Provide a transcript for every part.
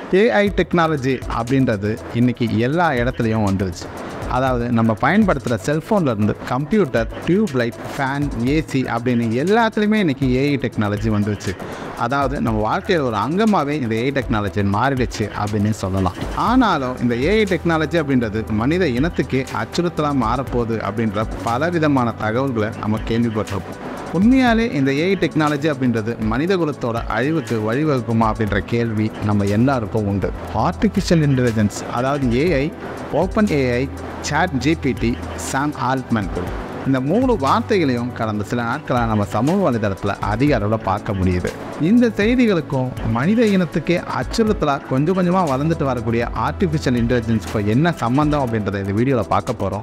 AI technology அப்படின்றது இன்றைக்கி எல்லா இடத்துலையும் வந்துருச்சு அதாவது நம்ம பயன்படுத்துகிற செல்ஃபோன்ல இருந்து computer tube light fan AC அப்படின்னு எல்லாத்துலேயுமே இன்றைக்கி ஏஐ டெக்னாலஜி வந்துருச்சு அதாவது நம்ம வாழ்க்கையில் ஒரு அங்கமாகவே இந்த ஏஐ டெக்னாலஜி மாறிடுச்சு அப்படின்னு சொல்லலாம் ஆனாலும் இந்த ஏஐ டெக்னாலஜி அப்படின்றது மனித இனத்துக்கே அச்சுறுத்தலாக மாறப்போகுது அப்படின்ற பலவிதமான தகவல்களை நம்ம கேள்விப்பட்டிருப்போம் உண்மையாலே இந்த ஏஐ டெக்னாலஜி அப்படின்றது மனித குலத்தோட அழிவுக்கு வழிவகுக்குமா அப்படின்ற கேள்வி நம்ம எல்லாருக்கும் உண்டு ஆர்டிஃபிஷியல் இன்டெலிஜென்ஸ் அதாவது AI OpenAI ChatGPT Sam Altman இந்த மூணு வார்த்தைகளையும் கடந்த சில நாட்களாக நம்ம சமூக வலைதளத்தில் அதிக அளவில் பார்க்க முடியுது இந்த செய்திகளுக்கும் மனித இனத்துக்கே அச்சுறுத்தலாக கொஞ்சம் கொஞ்சமாக வளர்ந்துட்டு வரக்கூடிய ஆர்டிஃபிஷியல் இன்டெலிஜென்ஸுக்கும் என்ன சம்மந்தம் அப்படின்றத இந்த வீடியோவில் பார்க்க போகிறோம்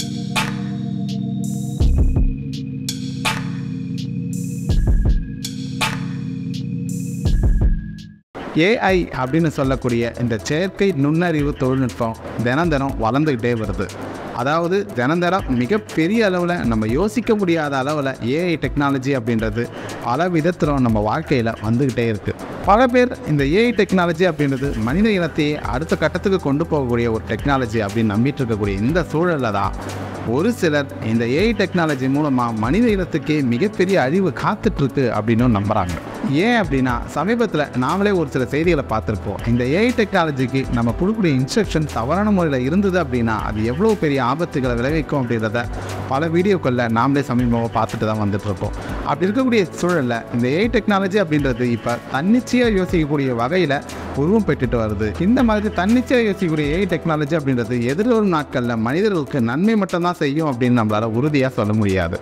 ஏஐ அப்படின்னு சொல்லக்கூடிய இந்த செயற்கை நுண்ணறிவு தொழில்நுட்பம் தினம் தினம் வளர்ந்துக்கிட்டே வருது அதாவது தினம் தினம் மிகப்பெரிய அளவில் நம்ம யோசிக்க முடியாத அளவில் ஏஐ டெக்னாலஜி அப்படின்றது பல விதத்தில் நம்ம வாழ்க்கையில் வந்துக்கிட்டே இருக்குது பல பேர் இந்த ஏஐ டெக்னாலஜி அப்படின்றது மனித இனத்தையே அடுத்த கட்டத்துக்கு கொண்டு போகக்கூடிய ஒரு டெக்னாலஜி அப்படின்னு நம்பிட்டு இருக்கக்கூடிய இந்த சூழலில் தான் ஒரு சிலர் இந்த ஏஐ டெக்னாலஜி மூலமாக மனித இனத்துக்கே மிகப்பெரிய அழிவு காத்துட்ருக்கு அப்படின்னு நம்புகிறாங்க ஏன் அப்படின்னா சமீபத்தில் நாமளே ஒரு சில செய்திகளை பார்த்துருப்போம் இந்த ஏஐ டெக்னாலஜிக்கு நம்ம கொடுக்கக்கூடிய இன்ஸ்ட்ரக்ஷன் தவறான முறையில் இருந்தது அப்படின்னா அது எவ்வளோ பெரிய ஆபத்துகளை விளைவிக்கும் அப்படின்றத பல வீடியோக்களில் நாமளே சமீபமாக பார்த்துட்டு தான் வந்துட்டு இருப்போம் அப்படி இருக்கக்கூடிய சூழலில் இந்த ஏஐ டெக்னாலஜி அப்படின்றது இப்போ தன்னிச்சையாக யோசிக்கக்கூடிய வகையில் உருவம் பெற்றுட்டு வருது இந்த மாதிரி தன்னிச்சையாக யோசிக்கக்கூடிய ஏஐ டெக்னாலஜி அப்படின்றது எதிர்வரும் நாட்களில் மனிதர்களுக்கு நன்மை மட்டும்தான் செய்யும் அப்படின்னு நம்மளால் உறுதியாக சொல்ல முடியாது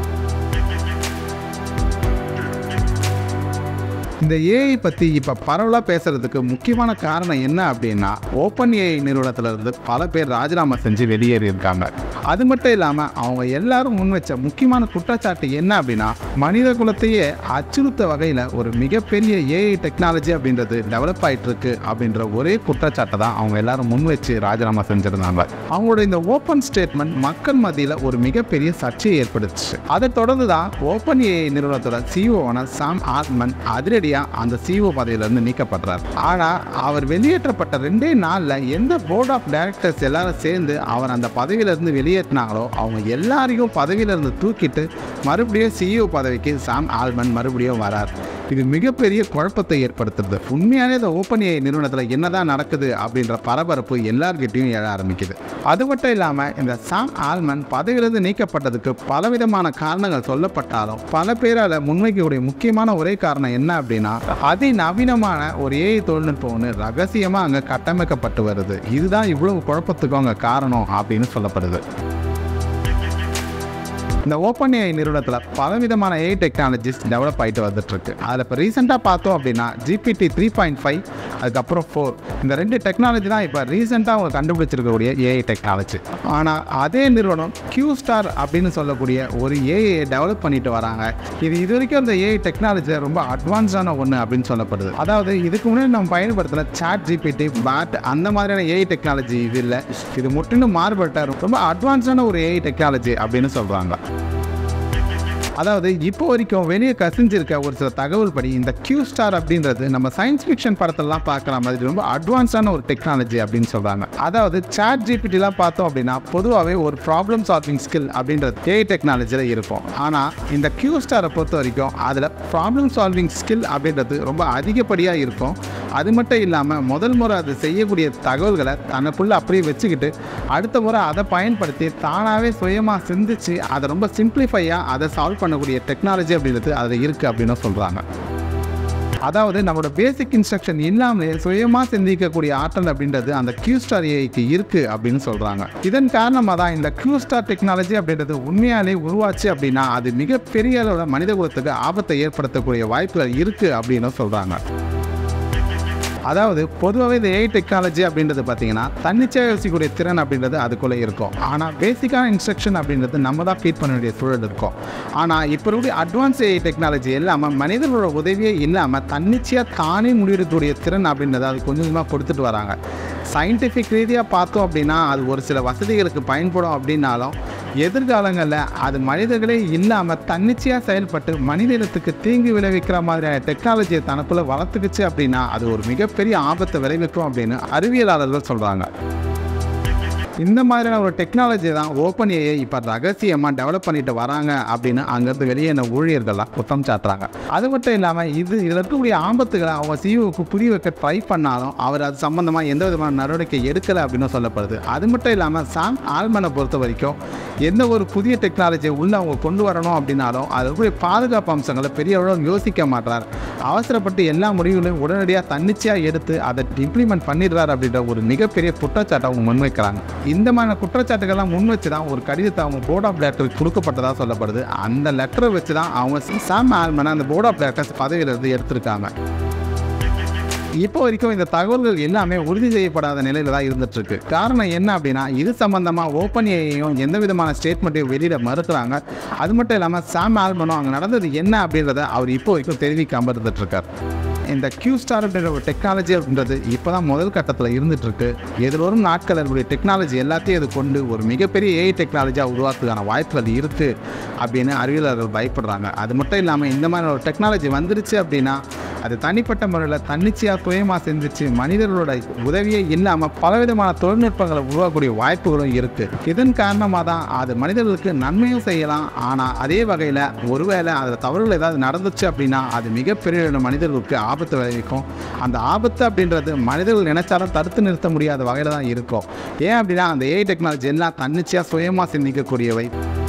இந்த ஏஐ பற்றி இப்போ பரவலாக பேசுகிறதுக்கு முக்கியமான காரணம் என்ன அப்படின்னா ஓப்பன் ஏஐ நிறுவனத்திலிருந்து பல பேர் ராஜினாமா செஞ்சு வெளியேறி இருக்காங்க அது மட்டும் இல்லாமல் அவங்க எல்லாரும் முன் வச்ச முக்கியமான குற்றச்சாட்டு என்ன அப்படின்னா மனித குலத்தையே அச்சுறுத்த வகையில் ஒரு மிகப்பெரிய ஏஐ டெக்னாலஜி அப்படின்றது டெவலப் ஆகிட்டு இருக்கு அப்படின்ற ஒரே குற்றச்சாட்டை தான் அவங்க எல்லாரும் முன் வச்சு ராஜினாமா செஞ்சிருந்தாங்க அவங்களோட இந்த ஓப்பன் ஸ்டேட்மெண்ட் மக்கள் மத்தியில் ஒரு மிகப்பெரிய சர்ச்சையை ஏற்படுத்துச்சு அதை தொடர்ந்து தான் ஓப்பன் ஏஐ நிறுவனத்தோட சிஓவான சாம் ஆத்மன் அதிரடியாக அந்த சிஓ பதவியிலிருந்து நீக்கப்படுறார் ஆனால் அவர் வெளியேற்றப்பட்ட ரெண்டே நாளில் எந்த போர்ட் ஆஃப் டைரக்டர்ஸ் எல்லாரும் சேர்ந்து அவர் அந்த பதவியிலிருந்து வெளியேற்றினாங்களோ அவங்க எல்லாரையும் பதவியிலிருந்து தூக்கிட்டு மறுபடியும் சிஇஓ பதவிக்கு சாம் ஆல்மன் மறுபடியும் வரார் இது மிகப்பெரிய குழப்பத்தை ஏற்படுத்துறது உண்மையாலே இந்த ஓப்பன் ஏஐ நிறுவனத்தில் என்னதான் நடக்குது அப்படின்ற பரபரப்பு எல்லார்கிட்டையும் எழ ஆரம்பிக்குது அது மட்டும் இல்லாமல் இந்த சாம் ஆல்மன் பதவியிலிருந்து நீக்கப்பட்டதுக்கு பலவிதமான காரணங்கள் சொல்லப்பட்டாலும் பல பேரால் முன்வைக்கக்கூடிய முக்கியமான ஒரே காரணம் என்ன அப்படின்னா அதிநவீனமான ஒரு ஏஐ தொழில்நுட்பம் ஒன்று ரகசியமாக அங்கே கட்டமைக்கப்பட்டு வருது இதுதான் இவ்வளவு குழப்பத்துக்கும் அங்கே காரணம் அப்படின்னு சொல்லப்படுது இந்த ஓப்பன் ஏஐ நிறுவனத்தில் பலவிதமான ஏஐ டெக்னாலஜிஸ் டெவலப் ஆகிட்டு வந்துட்டுருக்கு அதில் இப்போ ரீசெண்டாக பார்த்தோம் அப்படின்னா ஜிபிடி த்ரீ பாயிண்ட் ஃபைவ் அதுக்கப்புறம் ஃபோர் இந்த ரெண்டு டெக்னாலஜி தான் இப்போ ரீசெண்டாக அவங்க கண்டுபிடிச்சிருக்கக்கூடிய ஏஐ டெக்னாலஜி ஆனால் அதே நிறுவனம் கியூ ஸ்டார் அப்படின்னு சொல்லக்கூடிய ஒரு ஏஐ டெவலப் பண்ணிட்டு வராங்க இது இது வரைக்கும் அந்த ஏஐ டெக்னாலஜி ரொம்ப அட்வான்ஸான ஒன்று அப்படின்னு சொல்லப்படுது அதாவது இதுக்கு முன்னாடி நம்ம பயன்படுத்தின சாட் ஜிபிடி பேட் அந்த மாதிரியான ஏஐ டெக்னாலஜி இது இல்லை இது முற்றிலும் மாறுபட்ட ரொம்ப அட்வான்ஸான ஒரு ஏஐ டெக்னாலஜி அப்படின்னு சொல்கிறாங்க அதாவது இப்போ வரைக்கும் வெளியே கசிஞ்சிருக்க ஒரு சில தகவல் படி இந்த கியூ ஸ்டார் அப்படின்றது நம்ம சயின்ஸ் ஃபிக்ஷன் படத்தெல்லாம் பார்க்குற மாதிரி ரொம்ப அட்வான்ஸான ஒரு டெக்னாலஜி அப்படின்னு சொல்கிறாங்க அதாவது சாட் ஜிபிடிலாம் பார்த்தோம் அப்படின்னா பொதுவாகவே ஒரு ப்ராப்ளம் சால்விங் ஸ்கில் அப்படின்றது ஏஐ டெக்னாலஜியில் இருக்கும் ஆனால் இந்த கியூ ஸ்டாரை பொறுத்த வரைக்கும் அதில் ப்ராப்ளம் சால்விங் ஸ்கில் அப்படின்றது ரொம்ப அதிகப்படியாக இருக்கும் அது மட்டும் இல்லாமல் முதல் முறை அது செய்யக்கூடிய தகவல்களை தனக்குள்ளே அப்படியே வச்சுக்கிட்டு அடுத்த முறை அதை பயன்படுத்தி தானாகவே சுயமாக சிந்திச்சு அதை ரொம்ப சிம்பிளிஃபையாக அதை சால்வ் பண்ணக்கூடிய டெக்னாலஜி அப்படின்றது அதில் இருக்குது அப்படின்னு சொல்கிறாங்க அதாவது நம்மளோட பேசிக் இன்ஸ்ட்ரக்ஷன் இல்லாமலே சுயமாக சிந்திக்கக்கூடிய ஆற்றல் அப்படின்றது அந்த கியூ ஸ்டார் ஏஐக்கு இருக்குது அப்படின்னு சொல்கிறாங்க இதன் காரணமாக தான் இந்த கியூ ஸ்டார் டெக்னாலஜி அப்படின்றது உண்மையாலே உருவாச்சு அப்படின்னா அது மிகப்பெரிய அளவில் மனித குலத்துக்கு ஆபத்தை ஏற்படுத்தக்கூடிய வாய்ப்புகள் இருக்குது அப்படின்னு சொல்கிறாங்க அதாவது பொதுவாகவே இந்த ஏஐ டெக்னாலஜி அப்படின்றது பார்த்தீங்கன்னா தன்னிச்சையாக யோசிக்கக்கூடிய திறன் அப்படின்றது அதுக்குள்ளே இருக்கும் ஆனால் பேசிக்கான இன்ஸ்ட்ரக்ஷன் அப்படின்றது நம்ம தான் ஃபீட் பண்ண வேண்டிய சூழல் இருக்கும் ஆனால் இப்போ இருக்கக்கூடிய அட்வான்ஸ் ஏஐ டெக்னாலஜி இல்லாமல் மனிதர்களோட உதவியே இல்லாமல் தன்னிச்சையாக தானே முடிவெடுக்கக்கூடிய திறன் அப்படின்றத அது கொஞ்சம் கொஞ்சமாக கொடுத்துட்டு வராங்க சயின்டிஃபிக் ரீதியாக பார்த்தோம் அப்படின்னா அது ஒரு சில வசதிகளுக்கு பயன்படும் அப்படின்னாலும் எதிர்காலங்களில் அது மனிதர்களே இல்லாமல் தன்னிச்சையாக செயல்பட்டு மனித இனத்துக்கு தீங்கு விளைவிக்கிற மாதிரியான டெக்னாலஜியை தனக்குள்ள வளர்த்துக்குச்சு அப்படின்னா அது ஒரு மிகப்பெரிய ஆபத்தை விளைவிக்கும் அப்படின்னு அறிவியலாளர்கள் சொல்கிறாங்க இந்த மாதிரியான ஒரு டெக்னாலஜி தான் ஓப்பன் ஏஐ இப்போ ரகசியமாக டெவலப் பண்ணிட்டு வராங்க அப்படின்னு அங்கேருந்து வெளியேன ஊழியர்கள்லாம் குற்றம் சாட்டுறாங்க அது மட்டும் இல்லாமல் இது இதில் இருக்கக்கூடிய ஆபத்துகளை அவங்க சிஇஓக்கு புரிய வைக்க ட்ரை பண்ணாலும் அவர் அது சம்மந்தமாக எந்த விதமான நடவடிக்கை எடுக்கலை அப்படின்னு சொல்லப்படுது அது மட்டும் இல்லாமல் சாம் ஆல்மனை பொறுத்த வரைக்கும் எந்த ஒரு புதிய டெக்னாலஜியை உள்ளே அவங்க கொண்டு வரணும் அப்படின்னாலும் அது இருக்கக்கூடிய பாதுகாப்பு அம்சங்களை பெரிய அளவு யோசிக்க மாட்டார் அவசரப்பட்டு எல்லா முடிவுகளையும் உடனடியாக தன்னிச்சையாக எடுத்து அதை இம்ப்ளிமெண்ட் பண்ணிடுறாரு அப்படின்ற ஒரு மிகப்பெரிய குற்றச்சாட்டை அவங்க முன்வைக்கிறாங்க இந்த மாதிரி குற்றச்சாட்டுகள்லாம் முன் வச்சு தான் ஒரு கடிதத்தை அவங்க போர்ட் ஆஃப் டைரக்டருக்கு கொடுக்கப்பட்டதாக சொல்லப்படுது அந்த லெட்டரை வச்சு தான் அவங்க சாம் ஆல்மனை அந்த போர்ட் ஆஃப் டைரக்டர்ஸ் பதவியிலிருந்து எடுத்திருக்காங்க இப்போ வரைக்கும் இந்த தகவல்கள் எல்லாமே உறுதி செய்யப்படாத நிலையில தான் இருந்துட்டு இருக்கு காரணம் என்ன அப்படின்னா இது சம்பந்தமா ஓப்பன் ஏஐயும் எந்த விதமான ஸ்டேட்மெண்ட்டையும் வெளியிட மறுக்கிறாங்க அது மட்டும் இல்லாமல் சாம் ஆல்மனும் அங்கே நடந்தது என்ன அப்படின்றத அவர் இப்போ வரைக்கும் தெரிவிக்காம இருந்துட்டு இருக்கார் இந்த கியூ ஸ்டார் அப்படின்ற ஒரு டெக்னாலஜி அப்படின்றது இப்போ தான் முதல் கட்டத்தில் இருந்துட்டு இருக்கு எதிர்வரும் நாட்கள் இருக்கக்கூடிய டெக்னாலஜி எல்லாத்தையும் இது கொண்டு ஒரு மிகப்பெரிய ஏஐ டெக்னாலஜியாக உருவாக்குறதுக்கான வாய்ப்புகள் இருக்குது அப்படின்னு அறிவியலாளர்கள் பயப்படுறாங்க அது மட்டும் இல்லாமல் இந்த மாதிரி ஒரு டெக்னாலஜி வந்துருச்சு அப்படின்னா அது தனிப்பட்ட முறையில் தன்னிச்சையாக சுயமாக செஞ்சிச்சு மனிதர்களோட உதவியே இல்லாமல் பலவிதமான தொழில்நுட்பங்களை உருவாக்கக்கூடிய வாய்ப்புகளும் இருக்குது இதன் காரணமாக தான் அது மனிதர்களுக்கு நன்மையும் செய்யலாம் ஆனால் அதே வகையில் ஒருவேளை அதில் தவறுகள் ஏதாவது நடந்துச்சு அப்படின்னா அது மிகப்பெரிய ஒரு மனிதர்களுக்கு ஆபத்து விளைவிக்கும் அந்த ஆபத்து அப்படின்றது மனிதர்கள் நினைச்சாலும் தடுத்து நிறுத்த முடியாத வகையில் தான் இருக்கும் ஏன் அப்படின்னா அந்த ஏஐ டெக்னாலஜி எல்லாம் தன்னிச்சையாக சுயமாக சிந்திக்கக்கூடியவை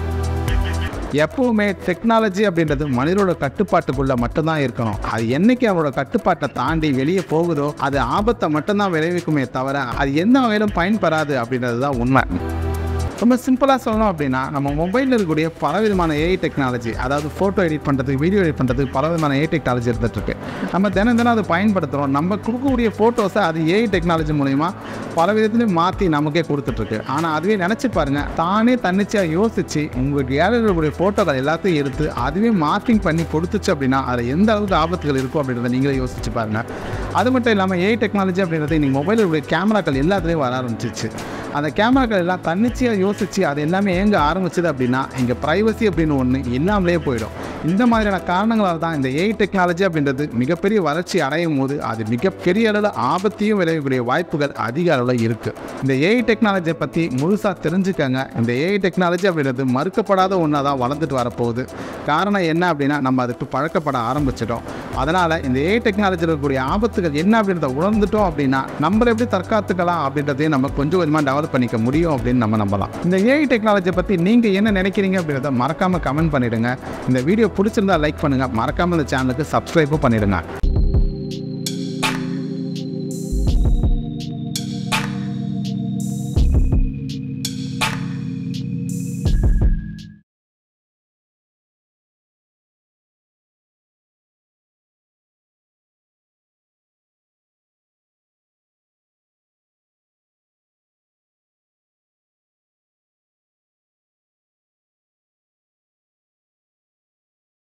எப்பவுமே டெக்னாலஜி அப்படின்றது மனிதரோட கட்டுப்பாட்டுக்குள்ள மட்டும்தான் இருக்கணும் அது என்னைக்கு அவரோட கட்டுப்பாட்டை தாண்டி வெளியே போகுதோ அது ஆபத்தை மட்டும்தான் விளைவிக்குமே தவிர அது எந்த வகையிலும் பயன்பெறாது அப்படின்றது தான் உண்மை ரொம்ப சிம்பிளாக சொல்லணும் அப்படின்னா நம்ம மொபைலில் இருக்கக்கூடிய பலவிதமான ஏஐ டெக்னாலஜி அதாவது ஃபோட்டோ எடிட் பண்ணுறதுக்கு வீடியோ எடிட் பண்ணுறதுக்கு பலவிதமான ஏஐ டெக்னாலஜி இருந்துகிட்ருக்கு நம்ம தினம் தினம் அதை பயன்படுத்துகிறோம் நம்ம கொடுக்கக்கூடிய ஃபோட்டோஸை அது ஏஐ டெக்னாலஜி மூலிமா பல விதத்துலையும் மாற்றி நமக்கே கொடுத்துட்ருக்கு ஆனால் அதுவே நினச்சி பாருங்கள் தானே தன்னிச்சையாக யோசித்து உங்கள் கேலரியில் இருக்கக்கூடிய ஃபோட்டோக்கள் எல்லாத்தையும் எடுத்து அதுவே மார்க்கிங் பண்ணி கொடுத்துச்சு அப்படின்னா அதில் எந்த அளவுக்கு ஆபத்துகள் இருக்கும் அப்படின்றத நீங்களே யோசிச்சு பாருங்கள் அது மட்டும் இல்லாமல் ஏஐ டெக்னாலஜி அப்படின்றது நீங்கள் மொபைலில் இருக்கக்கூடிய கேமராக்கள் எல்லாத்துலேயும் வர ஆரம்பிச்சிச்சு அந்த கேமராக்கள் எல்லாம் தன்னிச்சையாக யோசித்து அது எல்லாமே எங்கே ஆரம்பிச்சது அப்படின்னா இங்கே ப்ரைவசி அப்படின்னு ஒன்று இல்லாமலே போயிடும் இந்த மாதிரியான காரணங்களால் தான் இந்த ஏஐ டெக்னாலஜி அப்படின்றது மிகப்பெரிய வளர்ச்சி அடையும் போது அது மிகப்பெரிய அளவில் ஆபத்தையும் விளையக்கூடிய வாய்ப்புகள் அதிக அளவில் இருக்குது இந்த ஏஐ டெக்னாலஜியை பற்றி முழுசாக தெரிஞ்சுக்கங்க இந்த ஏஐ டெக்னாலஜி அப்படின்றது மறுக்கப்படாத ஒன்றா தான் வளர்ந்துட்டு வரப்போகுது காரணம் என்ன அப்படின்னா நம்ம அதுக்கு பழக்கப்பட ஆரம்பிச்சிட்டோம் அதனால் இந்த ஏஐ டெக்னாலஜியில் இருக்கக்கூடிய ஆபத்துகள் என்ன அப்படின்றத உணர்ந்துட்டோம் அப்படின்னா நம்மளை எப்படி தற்காத்துக்கலாம் அப்படின்றதையும் நம்ம கொஞ்சம் கொஞ்சமாக டெவலப் பண்ணிக்க முடியும் அப்படின்னு நம்ம நம்பலாம் இந்த ஏஐ டெக்னாலஜியை பற்றி நீங்கள் என்ன நினைக்கிறீங்க அப்படின்றத மறக்காமல் கமெண்ட் பண்ணிடுங்க இந்த வீடியோ பிடிச்சிருந்தா லைக் பண்ணுங்கள் மறக்காமல் இந்த சேனலுக்கு சப்ஸ்கிரைபும் பண்ணிடுங்க